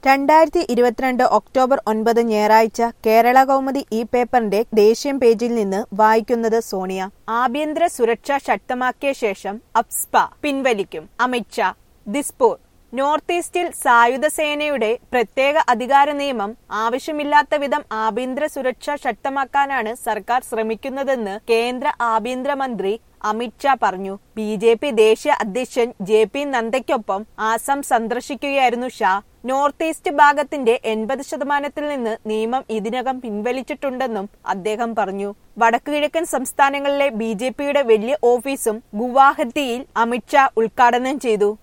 രണ്ടായിരത്തി ഇരുപത്തിരണ്ട് ഒക്ടോബർ ഒൻപത് ഞായറാഴ്ച കേരള കൗമുദി ഈ പേപ്പറിന്റെ ദേശീയം പേജിൽ നിന്ന് വായിക്കുന്നത് സോണിയ ആഭ്യന്തര സുരക്ഷ ശക്തമാക്കിയ ശേഷം അപ്സ്പ പിൻവലിക്കും അമിത്ഷാ ദിസ്പൂർ നോർത്ത് ഈസ്റ്റിൽ സായുധ സേനയുടെ പ്രത്യേക അധികാര നിയമം ആവശ്യമില്ലാത്ത വിധം ആഭ്യന്തര സുരക്ഷ ശക്തമാക്കാനാണ് സർക്കാർ ശ്രമിക്കുന്നതെന്ന് കേന്ദ്ര ആഭ്യന്തരമന്ത്രി അമിത്ഷാ പറഞ്ഞു ബി ജെ പി ദേശീയ അധ്യക്ഷൻ ജെ പി നദ്ദയ്ക്കൊപ്പം ആസം സന്ദർശിക്കുകയായിരുന്നു ഷാ നോർത്ത് ഈസ്റ്റ് ഭാഗത്തിന്റെ എൺപത് ശതമാനത്തിൽ നിന്ന് നിയമം ഇതിനകം പിൻവലിച്ചിട്ടുണ്ടെന്നും അദ്ദേഹം പറഞ്ഞു വടക്കുകിഴക്കൻ സംസ്ഥാനങ്ങളിലെ ബി ജെ പിയുടെ വലിയ ഓഫീസും ഗുവാഹത്തിയിൽ അമിത്ഷാ ഉദ്ഘാടനം ചെയ്തു